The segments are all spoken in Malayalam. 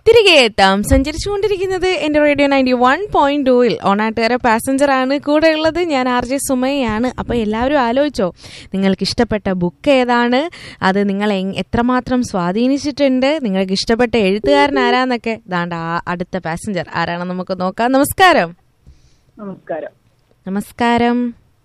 തിരികെ എത്താം സഞ്ചരിച്ചുകൊണ്ടിരിക്കുന്നത് എന്റെ റേഡിയോ നയൻറ്റി വൺ പോയിന്റ് ടൂയിൽ ഓണാട്ടുകാര പാസഞ്ചർ ആണ് കൂടെ ഉള്ളത് ഞാൻ ആർ ജെ സുമയാണ് അപ്പൊ എല്ലാവരും ആലോചിച്ചോ നിങ്ങൾക്ക് ഇഷ്ടപ്പെട്ട ബുക്ക് ഏതാണ് അത് നിങ്ങൾ എങ്- എത്രമാത്രം സ്വാധീനിച്ചിട്ടുണ്ട് നിങ്ങൾക്ക് ഇഷ്ടപ്പെട്ട എഴുത്തുകാരൻ ആരാന്നൊക്കെ ദാണ്ട ആ അടുത്ത പാസഞ്ചർ ആരാണെന്ന് നമുക്ക് നോക്കാം നമസ്കാരം നമസ്കാരം നമസ്കാരം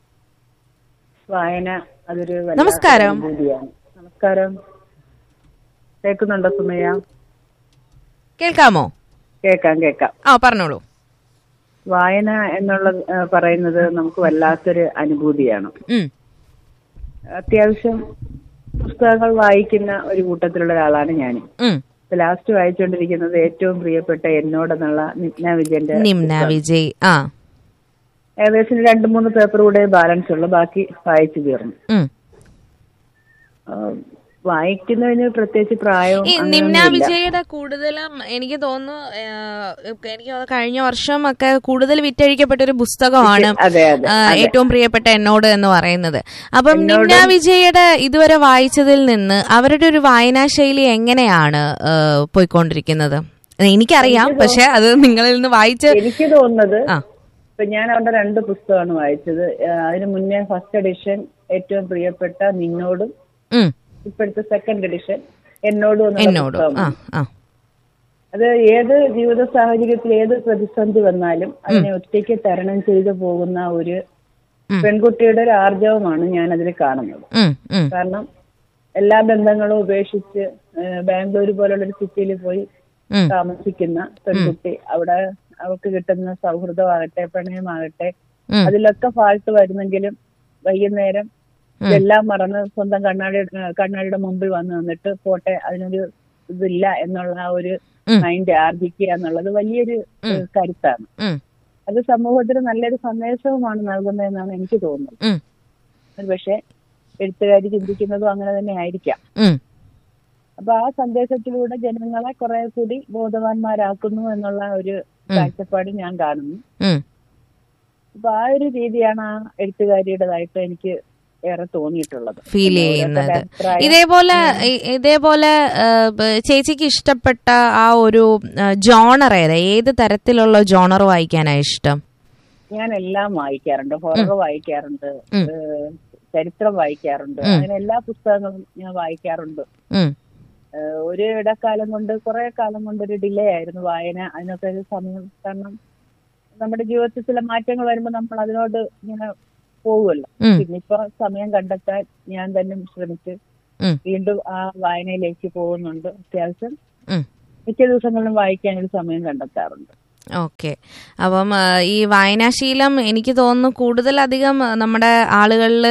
വായന അതൊരു വല്ലാത്ത നമസ്കാരം. അനുഭൂതിയാണ് നമസ്കാരം കേൾക്കുന്നുണ്ടോ സുമയ്യ കേൾക്കാമോ കേക്കാം കേക്കാം ആ പറഞ്ഞോളൂ വായന എന്നുള്ള ആ, പറയുന്നത് നമുക്ക് വല്ലാത്തൊരു അനുഭൂതിയാണ് ഉം അത്യാവശ്യം പുസ്തകങ്ങൾ വായിക്കുന്ന ഒരു കൂട്ടത്തിലുള്ള ഒരാളാണ് ഞാൻ ഉം ലാസ്റ്റ് വായിച്ചുകൊണ്ടിരിക്കുന്നത് ഏറ്റവും പ്രിയപ്പെട്ട എന്നോടെന്നുള്ള നിപ്ന വിജയന്റെ നിംന വിജയ് ആ ഏകദേശം രണ്ട് മൂന്ന് പേപ്പർ കൂടെ ബാലൻസ് ഉള്ളു ബാക്കി വായിച്ചു തീർന്നു ഉം ആ, വായിക്കുന്നതിന് പ്രത്യേകിച്ച് പ്രായവും ഈ നിംന അങ്ങനെയൊന്നുമില്ല. വിജയുടെ കൂടുതലും എനിക്ക് തോന്നുന്നു ആ, എനിക്ക് തോന്നുന്നു കഴിഞ്ഞ വർഷം ഒക്കെ കൂടുതൽ വിറ്റഴിക്കപ്പെട്ട ഒരു പുസ്തകമാണ് അതെ അതെ ആ, ഏറ്റവും പ്രിയപ്പെട്ട എന്നോട് എന്ന് പറയുന്നത് അപ്പം നിംന വിജയുടെ ഇതുവരെ വായിച്ചതിൽ നിന്ന് അവരുടെ ഒരു വായനാശൈലി എങ്ങനെയാണ് ആ, പോയിക്കൊണ്ടിരിക്കുന്നത് എനിക്കറിയാം പക്ഷെ അത് നിങ്ങളിൽ നിന്ന് വായിച്ച് എനിക്ക് തോന്നുന്നത് ആ ഇപ്പൊ ഞാൻ അവരുടെ രണ്ട് പുസ്തകമാണ് വായിച്ചത് ആ, അതിന് മുന്നേ ഫസ്റ്റ് എഡിഷൻ ഏറ്റവും പ്രിയപ്പെട്ട നിന്നോടും ഉം, ഇപ്പോഴത്തെ സെക്കൻഡ് എഡിഷൻ എന്നോടും എന്നുള്ള എന്നോടും ആ പുസ്തകമാണ്. ആ അത് ഏത് ജീവിത സാഹചര്യത്തിൽ ഏത് പ്രതിസന്ധി വന്നാലും അതിനെ ഒറ്റയ്ക്ക് തരണം ചെയ്തു പോകുന്ന ഒരു ഉം. പെൺകുട്ടിയുടെ ഒരു ആർജവമാണ് ഞാൻ അതിൽ കാണുന്നത് ഉം, ഉം, കാരണം എല്ലാ ബന്ധങ്ങളും ഉപേക്ഷിച്ച് ആ, ബാംഗ്ലൂർ പോലുള്ള ഒരു സിറ്റിയിൽ പോയി ഉം, താമസിക്കുന്ന പെൺകുട്ടി അവിടെ അവൾക്ക് കിട്ടുന്ന സൗഹൃദമാകട്ടെ പ്രണയമാകട്ടെ ഉം, അതിലൊക്കെ ഫാൾട്ട് വരുന്നെങ്കിലും വൈകുന്നേരം ഇതെല്ലാം മറന്ന് സ്വന്തം കണ്ണാടി കണ്ണാടിയുടെ മുമ്പിൽ വന്ന് നിന്നിട്ട് പോട്ടെ അതിനൊരു ഇതില്ല എന്നുള്ള ആ ഒരു ഉം. മൈൻഡ് ആർജിക്കുക എന്നുള്ളത് വലിയൊരു ഏഹ്, കരുത്താണ് ഉം, അത് സമൂഹത്തിന് നല്ലൊരു സന്ദേശവുമാണ് നൽകുന്നതെന്നാണ് എനിക്ക് തോന്നുന്നത് ഉം, ഒരു പക്ഷേ എഴുത്തുകാരി ചിന്തിക്കുന്നതും അങ്ങനെ തന്നെ ആയിരിക്കാം ഉം, അപ്പൊ ആ സന്ദേശത്തിലൂടെ ജനങ്ങളെ കുറെ കൂടി ബോധവാന്മാരാക്കുന്നു എന്നുള്ള ഒരു കാഴ്ചപ്പാട് ഞാൻ കാണുന്നു ഉം. അപ്പൊ ആ ഒരു രീതിയാണ് ആ എഴുത്തുകാരിയുടേതായിട്ട് എനിക്ക് ഏറെ തോന്നിയിട്ടുള്ളത് ഫീൽ പിന്നെ ചെയ്യുന്നത് ഓരോരുത്തരുടെ അഭിപ്രായം ഇതേപോലെ ഇ- ഇതേപോലെ ആ, ബ- ചേച്ചിക്ക് ഇഷ്ടപ്പെട്ട ആ ഒരു ജോണർ ഏതാ ഏത് തരത്തിലുള്ള ജോണർ വായിക്കാനാ ഇഷ്ടം ഞാൻ എല്ലാം വായിക്കാറുണ്ട് ഹൊറർ വായിക്കാറുണ്ട് ഉം. ഏഹ് ചരിത്രം വായിക്കാറുണ്ട് അങ്ങനെ എല്ലാ പുസ്തകങ്ങളും ഞാൻ വായിക്കാറുണ്ട് ഉം, ഏഹ് ഒരു ഇടക്കാലം കൊണ്ട് കുറെ കാലം കൊണ്ട് ഒരു ഡിലേ ആയിരുന്നു വായന അതിനൊക്കെ ഒരു സമയം കാരണം നമ്മുടെ ജീവിതത്തിൽ ചില മാറ്റങ്ങൾ വരുമ്പോൾ നമ്മൾ അതിനോട് ഇങ്ങനെ പോകുമല്ലോ ഉം, പിന്നെ ഇപ്പൊ സമയം കണ്ടെത്താൻ ഞാൻ തന്നെ ശ്രമിച്ച് ഉം, വീണ്ടും ആ വായനയിലേക്ക് പോകുന്നുണ്ട് അത്യാവശ്യം ഉം. മിക്ക ദിവസങ്ങളിലും വായിക്കാൻ ഒരു സമയം കണ്ടെത്താറുണ്ട് ഓക്കെ അപ്പം ആ, ഈ വായനാശീലം എനിക്ക് തോന്നുന്നു കൂടുതലധികം നമ്മുടെ ആളുകളിൽ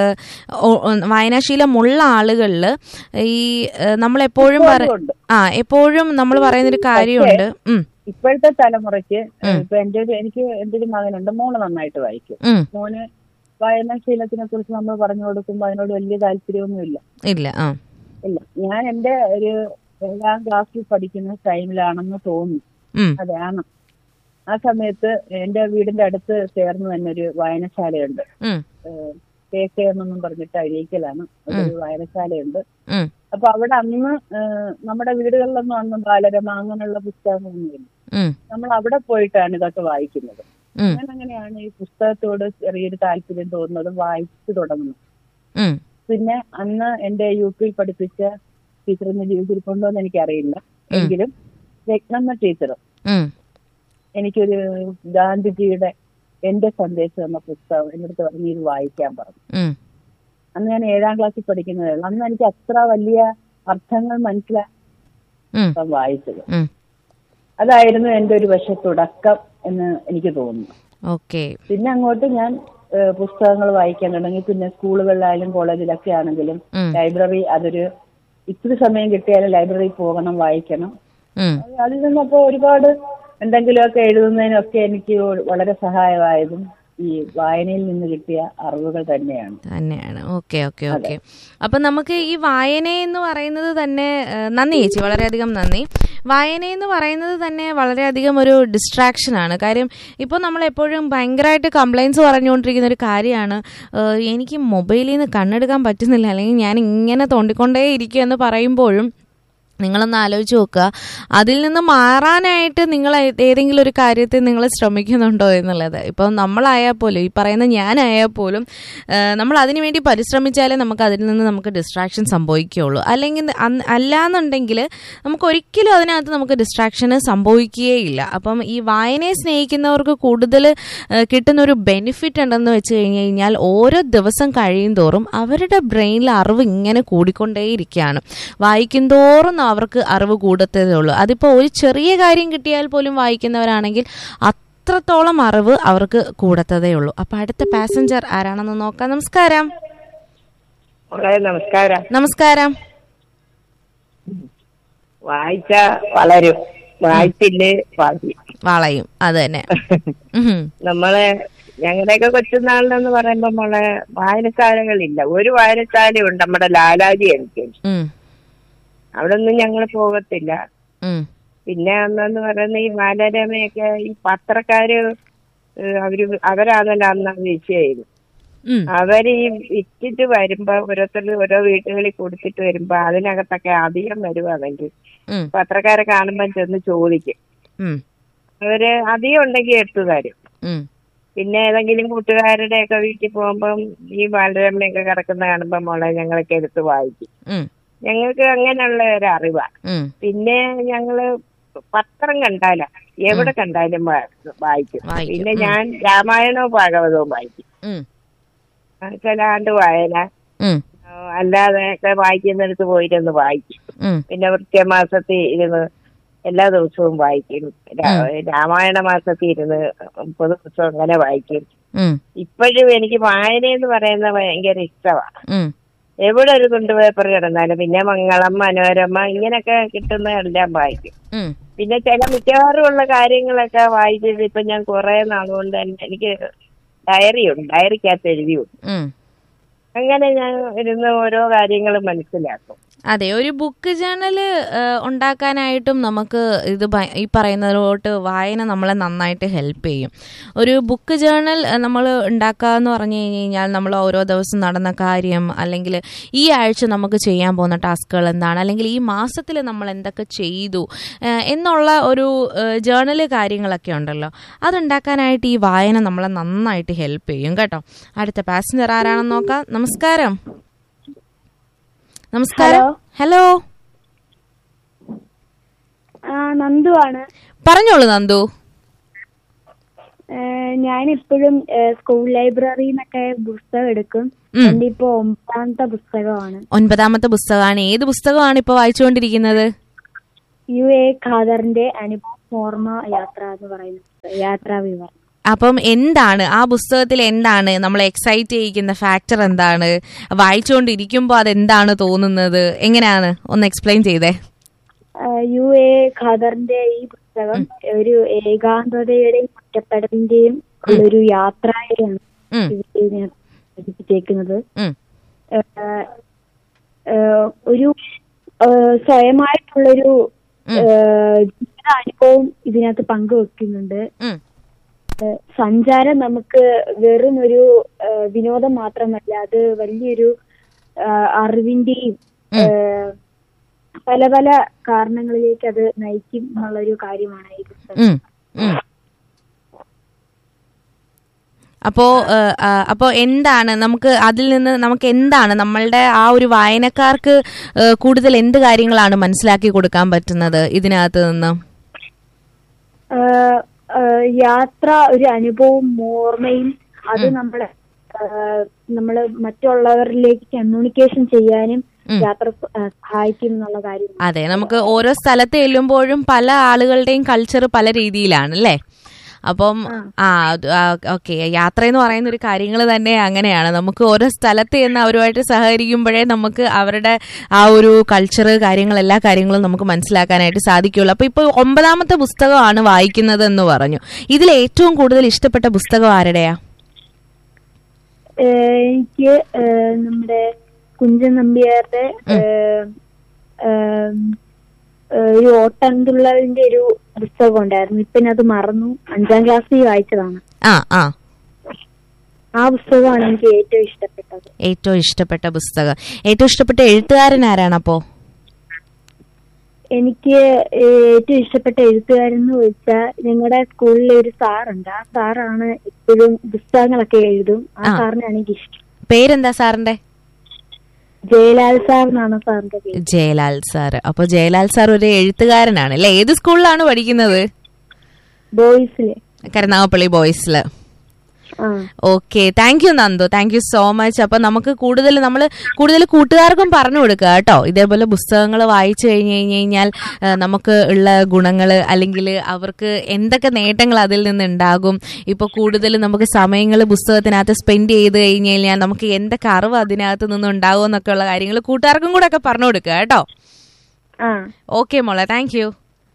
വായനാശീലമുള്ള ആളുകളിൽ ഈ നമ്മൾ എപ്പോഴും പറ ഉണ്ട് ആ എപ്പോഴും നമ്മൾ പറയുന്നൊരു കാര്യമുണ്ട് ഉം, ഇപ്പോഴത്തെ തലമുറയ്ക്ക് ഇപ്പൊ എന്റെ ഒരു എനിക്ക് എന്റെ ഒരു മകനുണ്ട് മോള് നന്നായിട്ട് വായിക്കും ഉം, മോന് വായനാശീലത്തിനെ കുറിച്ച് നമ്മൾ പറഞ്ഞു കൊടുക്കുമ്പോൾ അതിനോട് വലിയ താല്പര്യമൊന്നുമില്ല ഇല്ല ആ ഇല്ല ഞാൻ എന്റെ ഒരു ഏഴാം ക്ലാസ്സിൽ പഠിക്കുന്ന ടൈമിലാണെന്ന് തോന്നുന്നു ഉം, അതാണ് ആ സമയത്ത് എന്റെ വീടിന്റെ അടുത്ത് ചേർന്ന് തന്നെ ഒരു വായനശാലയുണ്ട് ഉം, ഏഹ് കെ കെ എന്നൊന്നും പറഞ്ഞിട്ട് അഴീക്കലാണ് ഒരു വായനശാലയുണ്ട് ഉം, അപ്പൊ അവിടെ അന്ന് ഏഹ് നമ്മുടെ വീടുകളിലൊന്നും അന്ന് ബാലരമ അങ്ങനെയുള്ള പുസ്തകങ്ങളൊന്നുമില്ല ഉം, നമ്മൾ അവിടെ പോയിട്ടാണ് ഇതൊക്കെ വായിക്കുന്നത് ഉം, അങ്ങനെ അങ്ങനെയാണ് ഈ പുസ്തകത്തോട് ചെറിയൊരു താല്പര്യം തോന്നുന്നത് വായിച്ചു തുടങ്ങുന്നത് ഉം, പിന്നെ അന്ന് എന്റെ യു പിയിൽ പഠിപ്പിച്ച ടീച്ചർ ഇന്ന് ജീവിച്ചിരിപ്പുണ്ടോ എന്ന് എനിക്കറിയില്ല എങ്കിലും രത്നമ്മ ടീച്ചർ ഉം, എനിക്കൊരു ഗാന്ധിജിയുടെ എന്റെ സന്ദേശം എന്ന പുസ്തകം എൻ്റെ അടുത്ത് പറഞ്ഞു ഇത് വായിക്കാൻ പറഞ്ഞു ഉം, അന്ന് ഞാൻ ഏഴാം ക്ലാസ്സിൽ പഠിക്കുന്നതേ ഉള്ളൂ അന്ന് എനിക്ക് അത്ര വലിയ അർത്ഥങ്ങൾ മനസ്സിലാക്കാൻ ഉം, വായിച്ചത് ഉം. അതായിരുന്നു എന്റെ ഒരു പക്ഷെ തുടക്കം എന്ന് എനിക്ക് തോന്നുന്നു ഓക്കെ പിന്നെ അങ്ങോട്ട് ഞാൻ ഏഹ്, പുസ്തകങ്ങൾ വായിക്കാൻ തുടങ്ങി പിന്നെ സ്കൂളുകളിലായാലും കോളേജിലൊക്കെ ആണെങ്കിലും ഉം. ലൈബ്രറി അതൊരു ഇത്തിരി സമയം കിട്ടിയാലും ലൈബ്രറി പോകണം വായിക്കണം ഉം, അതിൽ നിന്നപ്പോ ഒരുപാട് എന്തെങ്കിലുമൊക്കെ എഴുതുന്നതിനൊക്കെ എനിക്ക് വളരെ സഹായമായതും ഈ വായനയിൽ നിന്ന് കിട്ടിയ അറിവുകൾ തന്നെയാണ് തന്നെയാണ് ഓക്കെ ഓക്കെ ഓക്കെ അപ്പൊ നമുക്ക് ഈ വായന എന്ന് പറയുന്നത് തന്നെ ആ, നന്ദി ചേച്ചി വളരെയധികം നന്ദി വായന എന്ന് പറയുന്നത് തന്നെ വളരെയധികം ഒരു ഡിസ്ട്രാക്ഷൻ ആണ് കാര്യം ഇപ്പോൾ നമ്മൾ എപ്പോഴും ഭയങ്കരമായിട്ട് കംപ്ലൈൻസ് പറഞ്ഞുകൊണ്ടിരിക്കുന്ന ഒരു കാര്യമാണ് ആ, എനിക്ക് മൊബൈലിൽ നിന്ന് കണ്ണെടുക്കാൻ പറ്റുന്നില്ല അല്ലെങ്കിൽ ഞാൻ ഇങ്ങനെ തോണ്ടിക്കൊണ്ടേ ഇരിക്കുക എന്ന് പറയുമ്പോഴും നിങ്ങളൊന്ന് ആലോചിച്ച് നോക്കുക അതിൽ നിന്ന് മാറാനായിട്ട് നിങ്ങൾ ഏതെങ്കിലും ഒരു കാര്യത്തിൽ നിങ്ങൾ ശ്രമിക്കുന്നുണ്ടോ എന്നുള്ളത് ഇപ്പം നമ്മളായാൽ പോലും ഈ പറയുന്ന ഞാനായാൽ പോലും ആ, നമ്മൾ അതിനു വേണ്ടി പരിശ്രമിച്ചാലേ നമുക്ക് അതിൽ നിന്ന് നമുക്ക് ഡിസ്ട്രാക്ഷൻ സംഭവിക്കുകയുള്ളൂ അല്ലെങ്കിൽ അന്ന് അല്ലാന്നുണ്ടെങ്കിൽ നമുക്ക് ഒരിക്കലും അതിനകത്ത് നമുക്ക് ഡിസ്ട്രാക്ഷന് സംഭവിക്കുകയില്ല അപ്പം ഈ വായനയെ സ്നേഹിക്കുന്നവർക്ക് കൂടുതൽ കിട്ടുന്ന ഒരു ബെനിഫിറ്റ് ഉണ്ടെന്ന് വെച്ച് കഴിഞ്ഞ് കഴിഞ്ഞാൽ ഓരോ ദിവസം കഴിയും തോറും അവരുടെ ബ്രെയിനിൽ അറിവ് ഇങ്ങനെ കൂടിക്കൊണ്ടേയിരിക്കുകയാണ് വായിക്കും തോറും അവർക്ക് അറിവ് കൂടത്തതേ ഉള്ളൂ അതിപ്പോൾ ഒരു ചെറിയ കാര്യം കിട്ടിയാൽ പോലും വായിക്കുന്നവരാണെങ്കിൽ അത്രത്തോളം അറിവ് അവർക്ക് കൂടത്തതേ ഉള്ളൂ അപ്പൊ അടുത്ത പാസഞ്ചർ ആരാണെന്ന് നോക്കാം നമസ്കാരം മോളെ നമസ്കാരം നമസ്കാരം വായിച്ച വളരും വായിച്ചില്ലേ വാതി വളയും അത് തന്നെ ഉഹും. നമ്മളെ ഞങ്ങളുടെയൊക്കെ കൊച്ചുനാളിലെന്ന് പറയുമ്പോ മോളെ വായനശാലകളില്ല ഒരു വായനശാലയുണ്ട് നമ്മുടെ ലാലാജി എനിക്ക് ഉം. അവിടെ ഒന്നും ഞങ്ങൾ പോകത്തില്ല ഉം. പിന്നെ അന്നെന്ന് പറയുന്ന ഈ ബാലരമയൊക്കെ ഈ പത്രക്കാര് ഏഹ് അവര് അവരാണല്ലോ അന്ന് വിഷയായിരുന്നു ഉം. അവര് ഈ വിറ്റിട്ട് വരുമ്പോ ഓരോരുത്തർ ഓരോ വീട്ടുകളിൽ കൊടുത്തിട്ട് വരുമ്പോ അതിനകത്തൊക്കെ അധികം വരുവാണെങ്കിൽ ഉം. പത്രക്കാരെ കാണുമ്പോൾ ചെന്ന് ചോദിക്കും ഉം. അവര് അധികം ഉണ്ടെങ്കിൽ എടുത്തു തരും ഉം. പിന്നെ ഏതെങ്കിലും കൂട്ടുകാരുടെ ഒക്കെ വീട്ടിൽ പോകുമ്പം ഈ ബാലരമയൊക്കെ കിടക്കുന്ന കാണുമ്പോ മോളെ ഞങ്ങളൊക്കെ എടുത്ത് വായിക്കും ഉം. ഞങ്ങൾക്ക് അങ്ങനെയുള്ള ഒരു അറിവാ ഉം. പിന്നെ ഞങ്ങള് പത്രം കണ്ടാല എവിടെ കണ്ടാലും വാ- വായിക്കും വായിക്കും. പിന്നെ ഉം. ഞാൻ രാമായണവും ഭാഗവതവും വായിക്കും ഉം. ചിലാണ്ട് വായന ഉം. ആ, അല്ലാതെ ഒക്കെ വായിക്കുന്നിടത്ത് പോയിരുന്ന് വായിക്കും ഉം. പിന്നെ വൃത്യമാസത്തിൽ ഇരുന്ന് എല്ലാ ദിവസവും വായിക്കും രാ- രാമായണ മാസത്തിൽ ഇരുന്ന് മുപ്പത് ദിവസം അങ്ങനെ വായിക്കും ഉം. ഇപ്പോഴും എനിക്ക് വായന എന്ന് പറയുന്നത് ഭയങ്കര ഇഷ്ടമാണ് ഉം. എവിടെ ഒരു തുണ്ട് പേപ്പർ കിടന്നാലും പിന്നെ മംഗളം മനോരമ ഇങ്ങനെയൊക്കെ കിട്ടുന്ന എല്ലാം വായിക്കും ഉം. പിന്നെ ചില മിക്കവാറും ഉള്ള കാര്യങ്ങളൊക്കെ വായിച്ചത് ഇപ്പൊ ഞാൻ കുറെ നാളുകൊണ്ട് തന്നെ എനിക്ക് ഡയറി ഉണ്ട് ഡയറിക്കകത്ത് എഴുതിയുണ്ട് ഉം. അങ്ങനെ ഞാൻ ഇരുന്ന് ഓരോ കാര്യങ്ങളും മനസ്സിലാക്കും അതെ ഒരു ബുക്ക് ജേണൽ ഉണ്ടാക്കാനായിട്ടും നമുക്ക് ഇത് ഭ- ഈ പറയുന്നതിലോട്ട് വായന നമ്മളെ നന്നായിട്ട് ഹെൽപ്പ് ചെയ്യും ഒരു ബുക്ക് ജേണൽ നമ്മൾ ഉണ്ടാക്കുക എന്ന് പറഞ്ഞു കഴിഞ്ഞ് കഴിഞ്ഞാൽ നമ്മൾ ഓരോ ദിവസം നടന്ന കാര്യം അല്ലെങ്കിൽ ഈ ആഴ്ച നമുക്ക് ചെയ്യാൻ പോകുന്ന ടാസ്കുകൾ എന്താണ് അല്ലെങ്കിൽ ഈ മാസത്തിൽ നമ്മൾ എന്തൊക്കെ ചെയ്തു ഏഹ്, എന്നുള്ള ഒരു ജേണൽ കാര്യങ്ങളൊക്കെ ഉണ്ടല്ലോ അതുണ്ടാക്കാനായിട്ട് ഈ വായന നമ്മളെ നന്നായിട്ട് ഹെൽപ്പ് ചെയ്യും കേട്ടോ അടുത്ത പാസഞ്ചർ ആരാണെന്ന് നോക്കാം നമസ്കാരം നമസ്കാരം ഹലോ ആ നന്ദു ആണ് പറഞ്ഞോളൂ നന്ദു ഞാൻ ഇപ്പോഴും സ്കൂൾ ലൈബ്രറിയിൽ നിന്നൊക്കെ പുസ്തകം എടുക്കും ഉം. എന്റെ ഇപ്പൊ ഒമ്പതാമത്തെ പുസ്തകമാണ് ഒൻപതാമത്തെ പുസ്തകമാണ് ഏത് പുസ്തകമാണ് ഇപ്പൊ വായിച്ചുകൊണ്ടിരിക്കുന്നത് യു എ ഖാദറിന്റെ അനുഭവ ഓർമ്മ യാത്ര എന്ന് പറയുന്ന പുസ്തകം. യാത്രാ വിവരണം അപ്പം എന്താണ് ആ പുസ്തകത്തിൽ എന്താണ് നമ്മളെ എക്സൈറ്റ് ചെയ്യിക്കുന്ന ഫാക്ടർ എന്താണ് വായിച്ചുകൊണ്ടിരിക്കുമ്പോൾ അതെന്താണ് തോന്നുന്നത് എങ്ങനെയാണ് ഒന്ന് എക്സ്പ്ലെയിൻ ചെയ്തേ ആ, യു എ ഖാദറിന്റെ ഈ പുസ്തകം ഒരു ഏകാന്തതയുടെയും ഒറ്റപ്പെടലിന്റെയും ഉള്ളൊരു യാത്രയാണ് ഉം, ഇതിനകത്ത് സൂചിപ്പിച്ചേക്കുന്നത് ഉം, ഏഹ് ഏഹ് ഒരു ഏഹ് സ്വയമായിട്ടുള്ളൊരു ഏഹ് ജീവിതാനുഭവം ഇതിനകത്ത് പങ്കുവെക്കുന്നുണ്ട് ഉം, ഏഹ് സഞ്ചാരം നമുക്ക് വെറും ഒരു ഏഹ് വിനോദം മാത്രമല്ല അത് വലിയൊരു ഏഹ് അറിവിന്റെയും ഏഹ് പല പല കാരണങ്ങളിലേക്ക് അത് നയിക്കും എന്നുള്ളൊരു കാര്യമാണ് ഈ പുസ്തകം ഉം, ഉം. അപ്പോ ഏഹ്, ആ, അപ്പോ എന്താണ് നമുക്ക് അതിൽ നിന്ന് നമുക്ക് എന്താണ് നമ്മളുടെ ആ ഒരു വായനക്കാർക്ക് ഏഹ്, കൂടുതൽ എന്ത് കാര്യങ്ങളാണ് മനസ്സിലാക്കി കൊടുക്കാൻ പറ്റുന്നത് ഇതിനകത്ത് നിന്ന് ഏഹ് ഏഹ് യാത്ര ഒരു അനുഭവവും ഓർമ്മയും അത് നമ്മളെ ഏഹ് നമ്മള് മറ്റുള്ളവരിലേക്ക് കമ്മ്യൂണിക്കേഷൻ ചെയ്യാനും യാത്ര സ- ഏഹ് സഹായിക്കും എന്നുള്ള കാര്യം അതെ നമുക്ക് ഓരോ സ്ഥലത്ത് ചെല്ലുമ്പോഴും പല ആളുകളുടെയും കൾച്ചർ പല രീതിയിലാണ് അല്ലേ അപ്പം ആ ഓക്കെ യാത്ര എന്ന് പറയുന്ന ഒരു കാര്യങ്ങൾ തന്നെ അങ്ങനെയാണ് നമുക്ക് ഓരോ സ്ഥലത്ത് ചെന്ന് അവരുമായിട്ട് സഹകരിക്കുമ്പോഴേ നമുക്ക് അവരുടെ ആ ഒരു കൾച്ചർ കാര്യങ്ങൾ എല്ലാ കാര്യങ്ങളും നമുക്ക് മനസ്സിലാക്കാനായിട്ട് സാധിക്കുള്ളൂ അപ്പൊ ഇപ്പൊ ഒമ്പതാമത്തെ പുസ്തകമാണ് വായിക്കുന്നത് എന്ന് പറഞ്ഞു ഇതിൽ ഏറ്റവും കൂടുതൽ ഇഷ്ടപ്പെട്ട പുസ്തകം ആരുടെയാ ഏഹ് എനിക്ക് ഏഹ് നമ്മുടെ കുഞ്ചൻ നമ്പ്യാരുടെ ഏഹ് ഏഹ് ഏഹ് ഒരു ഓട്ടംതുള്ളലിന്റെ ഒരു പുസ്തകം ഉണ്ടായിരുന്നു ഇപ്പൊ ഞാൻ അത് മറന്നു അഞ്ചാം ക്ലാസ്സിൽ വായിച്ചതാണ് ആ ആ ആ പുസ്തകമാണ് എനിക്ക് ഏറ്റവും ഇഷ്ടപ്പെട്ടത് ഏറ്റവും ഇഷ്ടപ്പെട്ട പുസ്തകം ഏറ്റവും ഇഷ്ടപ്പെട്ട എഴുത്തുകാരൻ ആരാണ് അപ്പോ എനിക്ക് ഏറ്റവും ഇഷ്ടപ്പെട്ട എഴുത്തുകാരൻ എന്ന് ചോദിച്ചാൽ ഞങ്ങളുടെ സ്കൂളിലെ ഒരു സാറുണ്ട് ആ സാറാണ് എപ്പോഴും പുസ്തകങ്ങളൊക്കെ എഴുതും ആ ആ. സാറിനാണ് എനിക്ക് ഇഷ്ടം പേരെന്താ സാറിന്റെ ജയലാൽ സാർ എന്നാണ് സാറിന്റെ പേര് ജയലാൽ സാർ അപ്പൊ ജയലാൽ സാർ ഒരു എഴുത്തുകാരനാണ് അല്ലെ ഏത് സ്കൂളിലാണ് പഠിക്കുന്നത് ബോയ്സിലെ കരുനാഗപ്പള്ളി ബോയ്സില് ആ okay thank you Nandu thank you so much അപ്പൊ നമുക്ക് കൂടുതൽ നമ്മൾ കൂടുതൽ കൂട്ടുകാർക്കും പറഞ്ഞു കൊടുക്കുക കേട്ടോ ഇതേപോലെ പുസ്തകങ്ങൾ വായിച്ചു കഴിഞ്ഞു കഴിഞ്ഞു കഴിഞ്ഞാൽ ആ, നമുക്ക് ഉള്ള ഗുണങ്ങൾ അല്ലെങ്കിൽ അവർക്ക് എന്തൊക്കെ നേട്ടങ്ങൾ അതിൽ നിന്ന് ഉണ്ടാകും ഇപ്പൊ കൂടുതൽ നമുക്ക് സമയങ്ങൾ പുസ്തകത്തിനകത്ത് സ്പെൻഡ് ചെയ്ത് കഴിഞ്ഞു കഴിഞ്ഞാൽ നമുക്ക് എന്തൊക്കെ അറിവ് അതിനകത്ത് നിന്ന് ഉണ്ടാകും എന്നൊക്കെ ഉള്ള കാര്യങ്ങൾ കൂട്ടുകാർക്കും കൂടെ ഒക്കെ പറഞ്ഞു കൊടുക്കുക കേട്ടോ ആ ഓക്കെ മോളെ താങ്ക് യു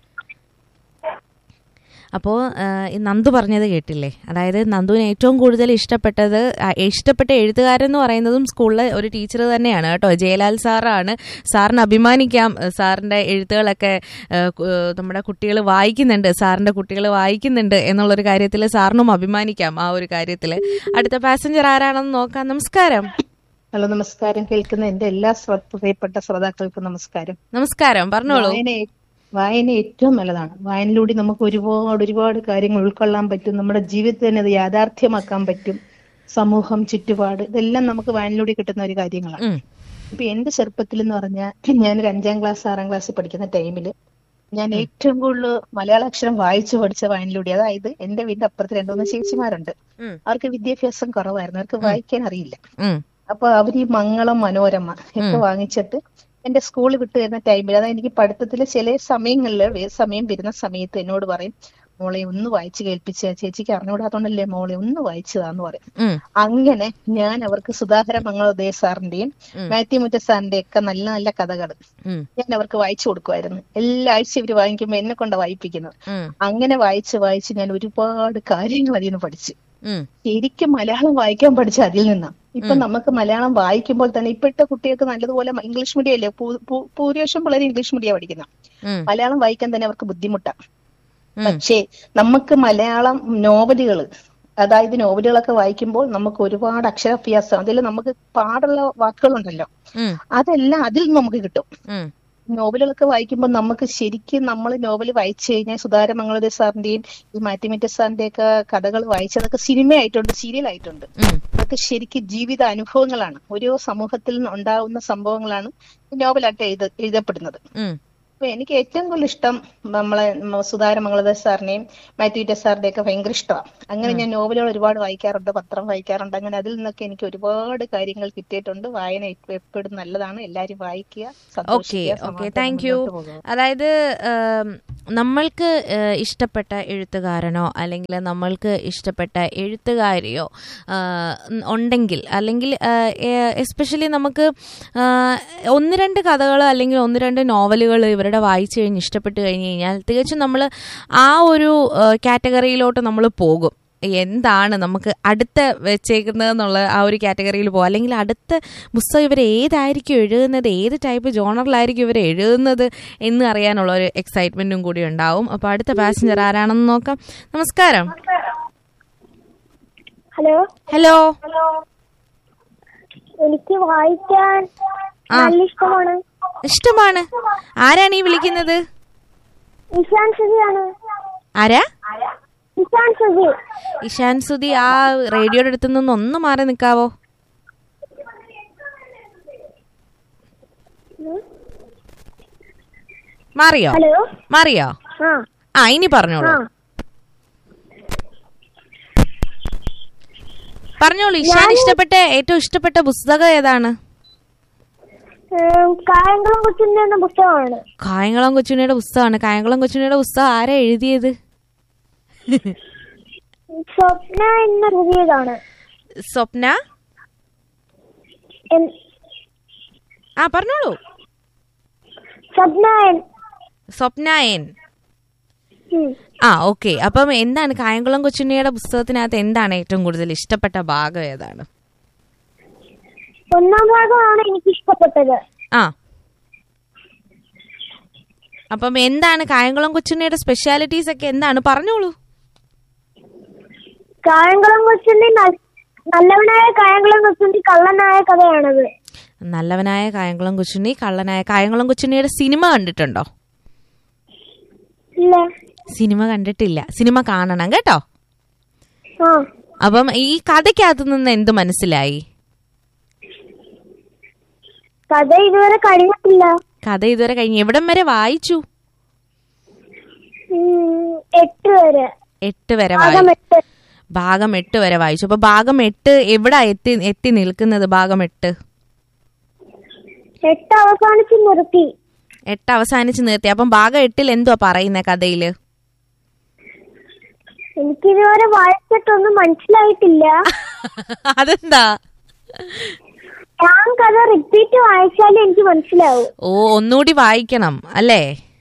അപ്പോൾ നന്ദു പറഞ്ഞത് കേട്ടില്ലേ അതായത് നന്ദുവിന് ഏറ്റവും കൂടുതൽ ഇഷ്ടപ്പെട്ടത് ആ, ഇഷ്ടപ്പെട്ട എഴുത്തുകാരൻ എന്ന് പറയുന്നതും സ്കൂളിലെ ഒരു ടീച്ചർ തന്നെയാണ് കേട്ടോ ജയലാൽ സാറാണ് സാറിന് അഭിമാനിക്കാം ഏ, സാറിന്റെ എഴുത്തുകളൊക്കെ ഏ, കു- ഏ, നമ്മുടെ കുട്ടികൾ വായിക്കുന്നുണ്ട് സാറിന്റെ കുട്ടികൾ വായിക്കുന്നുണ്ട് എന്നുള്ളൊരു കാര്യത്തിൽ സാറിനും അഭിമാനിക്കാം ആ ഒരു കാര്യത്തിൽ അടുത്ത പാസഞ്ചർ ആരാണെന്ന് നോക്കാം നമസ്കാരം ഹലോ നമസ്കാരം കേൾക്കുന്ന എന്റെ എല്ലാ ശ്ര- പ്രിയപ്പെട്ട ശ്രോതാക്കൾക്കും നമസ്കാരം നമസ്കാരം പറഞ്ഞോളൂ വായന ഏ- വായന ഏറ്റവും നല്ലതാണ് വായനയിലൂടെ നമുക്ക് ഒരുപാട് ഒരുപാട് കാര്യങ്ങൾ ഉൾക്കൊള്ളാൻ പറ്റും നമ്മുടെ ജീവിതത്തിൽ തന്നെ അത് യാഥാർത്ഥ്യമാക്കാൻ പറ്റും സമൂഹം ചുറ്റുപാട് ഇതെല്ലാം നമുക്ക് വായനയിലൂടെ കിട്ടുന്ന ഒരു കാര്യങ്ങളാണ് ഉം, ഇപ്പൊ എന്റെ ചെറുപ്പത്തിൽ എന്ന് പറഞ്ഞാൽ ഞാനൊരു അഞ്ചാം ക്ലാസ് ആറാം ക്ലാസ്സിൽ പഠിക്കുന്ന ടൈമിൽ ഞാൻ ഏറ്റവും കൂടുതൽ മലയാള അക്ഷരം വായിച്ചു പഠിച്ച വായനയിലൂടെ അതായത് എന്റെ വീടിന്റെ അപ്പുറത്ത് രണ്ടുമൂന്ന് ചേച്ചിമാരുണ്ട് ഉം. അവർക്ക് വിദ്യാഭ്യാസം കുറവായിരുന്നു അവർക്ക് വായിക്കാൻ അറിയില്ല ഉം, അപ്പൊ അവര് ഈ മംഗളം മനോരമ ഒക്കെ വാങ്ങിച്ചിട്ട് എന്റെ സ്കൂൾ വിട്ട് വരുന്ന ടൈമിൽ അതായത് എനിക്ക് പഠിത്തത്തില് ചില സമയങ്ങളിൽ വേ- സമയം വരുന്ന സമയത്ത് എന്നോട് പറയും മോളെ ഒന്ന് വായിച്ചു കേൾപ്പിച്ച ചേച്ചിക്ക് അറിഞ്ഞുകൂടാത്തോണ്ടല്ലേ മോളെ ഒന്ന് വായിച്ചതാന്ന് പറയും ഉം, അങ്ങനെ ഞാൻ അവർക്ക് സുധാകര മംഗളോദയ സാറിന്റെയും മാത്യു മുറ്റ സാറിന്റെയും ഒക്കെ നല്ല നല്ല കഥകൾ ഉം, ഞാൻ അവർക്ക് വായിച്ചു കൊടുക്കുമായിരുന്നു എല്ലാ ആഴ്ച ഇവര് വാങ്ങിക്കുമ്പോ എന്നെ കൊണ്ട് വായിപ്പിക്കുന്നത് ഉം, അങ്ങനെ വായിച്ച് വായിച്ച് ഞാൻ ഒരുപാട് കാര്യങ്ങൾ അതിൽ നിന്ന് പഠിച്ചു ഉം, ശരിക്കും മലയാളം വായിക്കാൻ പഠിച്ച അതിൽ നിന്നാണ് ഇപ്പൊ നമുക്ക് മലയാളം വായിക്കുമ്പോൾ തന്നെ ഇപ്പോഴത്തെ കുട്ടികൾക്ക് നല്ലതുപോലെ മ- ഇംഗ്ലീഷ് മീഡിയം അല്ലേ ഭൂ- ഭൂ- ഭൂരിപക്ഷം പിള്ളേർ ഇംഗ്ലീഷ് മീഡിയം പഠിക്കുന്ന ഉം, മലയാളം വായിക്കാൻ തന്നെ അവർക്ക് ബുദ്ധിമുട്ടാണ് ഉം. പക്ഷേ നമുക്ക് മലയാളം നോവലുകൾ അതായത് നോവലുകളൊക്കെ വായിക്കുമ്പോൾ നമുക്ക് ഒരുപാട് അക്ഷരാഭ്യാസം അതിൽ നമുക്ക് പാടുള്ള വാക്കുകളുണ്ടല്ലോ ഉം, അതെല്ലാം അതിൽ നിന്ന് നമുക്ക് കിട്ടും ഉം, നോവലുകളൊക്കെ വായിക്കുമ്പോൾ നമുക്ക് ശരിക്കും നമ്മൾ നോവൽ വായിച്ചു കഴിഞ്ഞാൽ സുധാര മംഗളോദയ സാറിന്റെയും ഈ മാറ്റിമിറ്റ സാറിന്റെ ഒക്കെ കഥകൾ വായിച്ചതൊക്കെ സിനിമയായിട്ടുണ്ട് സീരിയൽ ആയിട്ടുണ്ട് ഉം. അതൊക്കെ ശരിക്കും ജീവിത അനുഭവങ്ങളാണ് ഓരോ സമൂഹത്തിൽ നിന്ന് ഉണ്ടാവുന്ന സംഭവങ്ങളാണ് ഈ നോവലായിട്ട് എഴുത എഴുതപ്പെടുന്നത് ഉം. അപ്പൊ എനിക്ക് ഏറ്റവും കൂടുതൽ ഇഷ്ടം നമ്മളെ മ- സുധാര മംഗളദാസ് സാറിനെയും മാത്യു സാറിന്റെ ഒക്കെ ഭയങ്കര ഇഷ്ടമാണ് അങ്ങനെ ഞാൻ നോവലുകൾ ഒരുപാട് വായിക്കാറുണ്ട് പത്രം വായിക്കാറുണ്ട് അങ്ങനെ അതിൽ നിന്നൊക്കെ എനിക്ക് ഒരുപാട് കാര്യങ്ങൾ കിട്ടിയിട്ടുണ്ട് വായന എപ്പ- എപ്പോഴും നല്ലതാണ് എല്ലാരും വായിക്കുക ഓക്കെ സന്തോഷിക്കുക ഓക്കെ സമാധാനം താങ്ക് യു മുന്നോട്ട് പോകുക. അതായത് ആം, നമ്മൾക്ക് ഏഹ്, ഇഷ്ടപ്പെട്ട എഴുത്തുകാരനോ അല്ലെങ്കിൽ നമ്മൾക്ക് ഇഷ്ടപ്പെട്ട എഴുത്തുകാരിയോ ആ, ഉണ്ടെങ്കിൽ അല്ലെങ്കിൽ എസ്പെഷ്യലി നമുക്ക് ആ, ഒന്ന് രണ്ട് കഥകൾ അല്ലെങ്കിൽ ഒന്ന് രണ്ട് നോവലുകൾ ഇവരുടെ വായിച്ചു കഴിഞ്ഞ് ഇഷ്ടപ്പെട്ട് കഴിഞ്ഞ് കഴിഞ്ഞാൽ തികച്ചും നമ്മൾ ആ ഒരു കാറ്റഗറിയിലോട്ട് നമ്മൾ പോകും എന്താണ് നമുക്ക് അടുത്ത വെച്ചേക്കുന്നത് എന്നുള്ള ആ ഒരു കാറ്റഗറിയിൽ പോകും അല്ലെങ്കിൽ അടുത്ത പുസ്തകം ഇവർ ഏതായിരിക്കും എഴുതുന്നത് ഏത് ടൈപ്പ് ജോണറിലായിരിക്കും ഇവർ എഴുതുന്നത് എന്ന് അറിയാനുള്ള ഒരു എക്സൈറ്റ്മെന്റും കൂടി ഉണ്ടാവും അപ്പോൾ അടുത്ത പാസഞ്ചർ ആരാണെന്ന് നോക്കാം നമസ്കാരം ഹലോ ഹലോ എനിക്ക് വായിക്കാൻ ആ. നല്ല ഇഷ്ടമാണ് ഇഷ്ടമാണ് ആരാണ് ഈ വിളിക്കുന്നത് ഇഷാൻ സുധിയാണ് ആരാ ഇഷാൻ സുധി ഇഷാൻ സുധി ആ റേഡിയോയുടെ അടുത്ത് നിന്ന് ഒന്ന് മാറി നിൽക്കാവോ മാറിയോ ഹലോ മാറിയോ ആ ആ ഇനി പറഞ്ഞോളൂ ആ പറഞ്ഞോളൂ ഇഷാൻ ഇഷ്ടപ്പെട്ട ഏറ്റവും ഇഷ്ടപ്പെട്ട പുസ്തകം ഏതാണ് ഏം, കായംകുളം കൊച്ചിന്റെ എന്ന പുസ്തകമാണ് കായംകുളം കൊച്ചുണ്ണിയുടെ പുസ്തകമാണ് കായംകുളം കൊച്ചുണ്ണിയുടെ പുസ്തകം ആരാ എഴുതിയത് സ്വപ്ന എന്ന് എഴുതിയതാണ് സ്വപ്ന എൻ- ആ പറഞ്ഞോളൂ സ്വപ്ന എൻ- സ്വപ്ന എൻ ഉം. ആ ഓക്കെ അപ്പം എന്താണ് കായംകുളം കൊച്ചുണ്ണിയുടെ പുസ്തകത്തിനകത്ത് എന്താണ് ഏറ്റവും കൂടുതൽ ഇഷ്ടപ്പെട്ട ഭാഗം ഏതാണ് ഒന്നാം ഭാഗമാണ് എനിക്ക് ഇഷ്ടപ്പെട്ടത് ആ അപ്പം എന്താണ് കായംകുളം കൊച്ചുണ്ണിയുടെ സ്പെഷ്യാലിറ്റീസ് ഒക്കെ എന്താണ് പറഞ്ഞോളൂ കായംകുളം കൊച്ചിന്റെ നൽ- നല്ലവനായ കായംകുളം കൊച്ചിന്റെ കള്ളനായ കഥയാണത് നല്ലവനായ കായംകുളം കൊച്ചുണ്ണി കള്ളനായ കായംകുളം കൊച്ചുണ്ണിയുടെ സിനിമ കണ്ടിട്ടുണ്ടോ ഇല്ല സിനിമ കണ്ടിട്ടില്ല സിനിമ കാണണം കേട്ടോ ആ അപ്പം ഈ കഥയ്ക്കകത്ത് നിന്ന് എന്ത് മനസ്സിലായി കഥ ഇതുവരെ കഴിഞ്ഞിട്ടില്ല കഥ ഇതുവരെ കഴിഞ്ഞ് എവിടം വരെ വായിച്ചു ഉം, എട്ട് വരെ എട്ട് വരെ ഭാഗം വായി എട്ട് ഭാഗം എട്ട് വരെ വായിച്ചു അപ്പൊ ഭാഗം എട്ട് എവിടാ എത്തി എത്തി നിൽക്കുന്നത് ഭാഗം എട്ട് എട്ട് അവസാനിച്ച് നിർത്തി എട്ട് അവസാനിച്ച് നിർത്തി അപ്പം ഭാഗം എട്ടിൽ എന്തുവാ പറയുന്ന കഥയില് എനിക്കിതുവരെ വായിച്ചിട്ടൊന്നും മനസ്സിലായിട്ടില്ല അതെന്താ ഞാൻ കഥ റിപ്പീറ്റ് വായിച്ചാലേ എനിക്ക് മനസ്സിലാവും ഓ ഒന്നുകൂടി വായിക്കണം അല്ലേ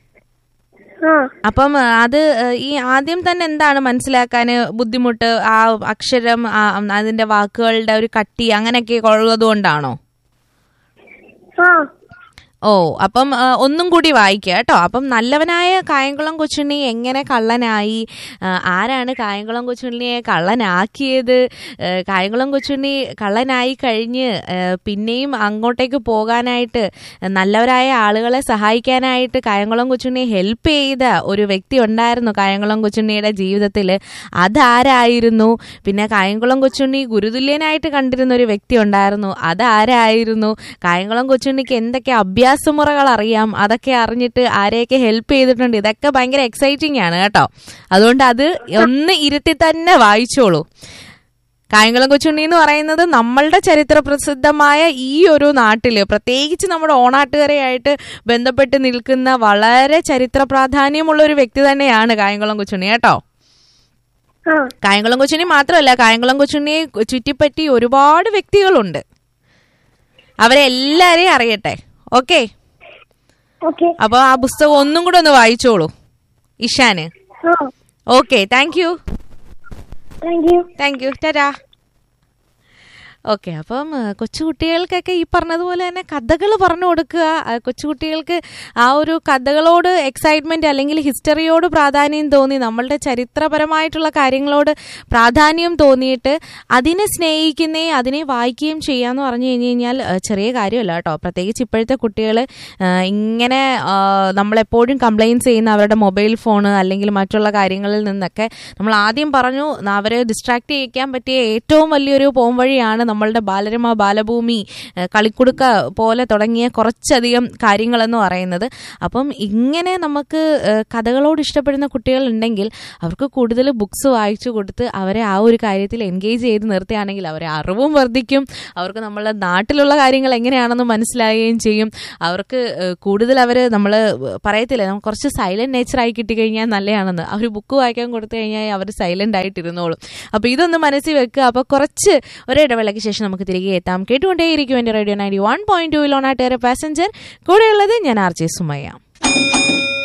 ആ അപ്പം ആ, അത് ആ, ഈ ആദ്യം തന്നെ എന്താണ് മനസ്സിലാക്കാൻ ബുദ്ധിമുട്ട് ആ അക്ഷരം ആ, അതിന്റെ വാക്കുകളുടെ ഒരു കട്ടി അങ്ങനെയൊക്കെ ഉള്ളത് കൊണ്ടാണോ ആ ഓ അപ്പം ആ, ഒന്നും കൂടി വായിക്കുക കേട്ടോ അപ്പം നല്ലവനായ കായംകുളം കൊച്ചുണ്ണി എങ്ങനെ കള്ളനായി ആ, ആരാണ് കായംകുളം കൊച്ചുണ്ണിയെ കള്ളനാക്കിയത് ആ, കായംകുളം കൊച്ചുണ്ണി കള്ളനായി കഴിഞ്ഞ് ആ, പിന്നെയും അങ്ങോട്ടേക്ക് പോകാനായിട്ട് നല്ലവരായ ആളുകളെ സഹായിക്കാനായിട്ട് കായംകുളം കൊച്ചുണ്ണിയെ ഹെൽപ്പ് ചെയ്ത ഒരു വ്യക്തി ഉണ്ടായിരുന്നു കായംകുളം കൊച്ചുണ്ണിയുടെ ജീവിതത്തിൽ അതാരായിരുന്നു പിന്നെ കായംകുളം കൊച്ചുണ്ണി ഗുരുതുല്യനായിട്ട് കണ്ടിരുന്ന ഒരു വ്യക്തി ഉണ്ടായിരുന്നു അതാരായിരുന്നു കായംകുളം കൊച്ചുണ്ണിക്ക് എന്തൊക്കെ അഭ്യാസമുറകൾ അറിയാം അതൊക്കെ അറിഞ്ഞിട്ട് ആരെയൊക്കെ ഹെൽപ്പ് ചെയ്തിട്ടുണ്ട് ഇതൊക്കെ ഭയങ്കര എക്സൈറ്റിംഗ് ആണ് കേട്ടോ അതുകൊണ്ട് അത് ഒന്ന് ഇരുത്തി തന്നെ വായിച്ചോളൂ കായംകുളം കൊച്ചുണ്ണി എന്ന് പറയുന്നത് നമ്മളുടെ ചരിത്ര പ്രസിദ്ധമായ ഈ ഒരു നാട്ടില് പ്രത്യേകിച്ച് നമ്മുടെ ഓണാട്ടുകരയായിട്ട് ബന്ധപ്പെട്ട് നിൽക്കുന്ന വളരെ ചരിത്ര പ്രാധാന്യമുള്ള ഒരു വ്യക്തി തന്നെയാണ് കായംകുളം കൊച്ചുണ്ണി കേട്ടോ ആ കായംകുളം കൊച്ചുണ്ണി മാത്രമല്ല കായംകുളം കൊച്ചുണ്ണിയെ ചുറ്റിപ്പറ്റി ഒരുപാട് വ്യക്തികളുണ്ട് അവരെ എല്ലാരെയും അറിയട്ടെ ഓക്കെ ഓക്കെ അപ്പൊ ആ പുസ്തകം ഒന്നും കൂടെ ഒന്ന് വായിച്ചോളൂ ഇഷാന് ആ okay thank you thank you thank you tata okay അപ്പം ആ, കൊച്ചുകുട്ടികൾക്കൊക്കെ ഈ പറഞ്ഞതുപോലെ തന്നെ കഥകൾ പറഞ്ഞു കൊടുക്കുക ആ, കൊച്ചുകുട്ടികൾക്ക് ആ ഒരു കഥകളോട് എക്സൈറ്റ്മെന്റ് അല്ലെങ്കിൽ ഹിസ്റ്ററിയോട് പ്രാധാന്യം തോന്നി നമ്മളുടെ ചരിത്രപരമായിട്ടുള്ള കാര്യങ്ങളോട് പ്രാധാന്യം തോന്നിയിട്ട് അതിനെ സ്നേഹിക്കുകയും അതിനെ വായിക്കുകയും ചെയ്യാന്ന് പറഞ്ഞു കഴിഞ്ഞു കഴിഞ്ഞാൽ ആ, ചെറിയ കാര്യമല്ല കേട്ടോ പ്രത്യേകിച്ച് ഇപ്പോഴത്തെ കുട്ടികൾ ഇങ്ങനെ ആ, നമ്മളെപ്പോഴും കംപ്ലയിൻസ് ചെയ്യുന്ന അവരുടെ മൊബൈൽ ഫോണ് അല്ലെങ്കിൽ മറ്റുള്ള കാര്യങ്ങളിൽ നിന്നൊക്കെ നമ്മൾ ആദ്യം പറഞ്ഞു അവരെ ഡിസ്ട്രാക്ട് ചെയ്യിക്കാൻ പറ്റിയ ഏറ്റവും വലിയൊരു പോം വഴിയാണ് നമ്മളുടെ ബാലരമ ബാലഭൂമി ഏഹ് കളിക്കുടുക്ക പോലെ തുടങ്ങിയ കുറച്ചധികം കാര്യങ്ങളെന്ന് പറയുന്നത് അപ്പം ഇങ്ങനെ നമുക്ക് ഏഹ് കഥകളോട് ഇഷ്ടപ്പെടുന്ന കുട്ടികൾ ഉണ്ടെങ്കിൽ അവർക്ക് കൂടുതൽ ബുക്സ് വായിച്ചു കൊടുത്ത് അവരെ ആ ഒരു കാര്യത്തിൽ എൻഗേജ് ചെയ്ത് നിർത്തുകയാണെങ്കിൽ അവരെ അറിവും വർദ്ധിക്കും അവർക്ക് നമ്മളുടെ നാട്ടിലുള്ള കാര്യങ്ങൾ എങ്ങനെയാണെന്ന് മനസ്സിലാവുകയും ചെയ്യും അവർക്ക് ഏഹ് കൂടുതൽ അവർ നമ്മൾ പറയത്തില്ലേ നമുക്ക് കുറച്ച് സൈലന്റ് നേച്ചറായി കിട്ടിക്കഴിഞ്ഞാൽ നല്ലതാണെന്ന് അവർ ബുക്ക് വായിക്കാൻ കൊടുത്തു കഴിഞ്ഞാൽ അവർ സൈലന്റ് ആയിട്ടിരുന്നോളും അപ്പോൾ ഇതൊന്ന് മനസ്സിൽ വെക്കുക അപ്പോൾ കുറച്ച് ഒരിടവേളയ്ക്ക് ശേഷം നമുക്ക് തിരികെ എത്താം കേട്ടുകൊണ്ടേയിരിക്കും എൻ്റെ radio ninety one point two ലോണാട്ടേറെ പാസഞ്ചർ കൂടെയുള്ളത് ഞാൻ ആർ ജെ സുമയ്യ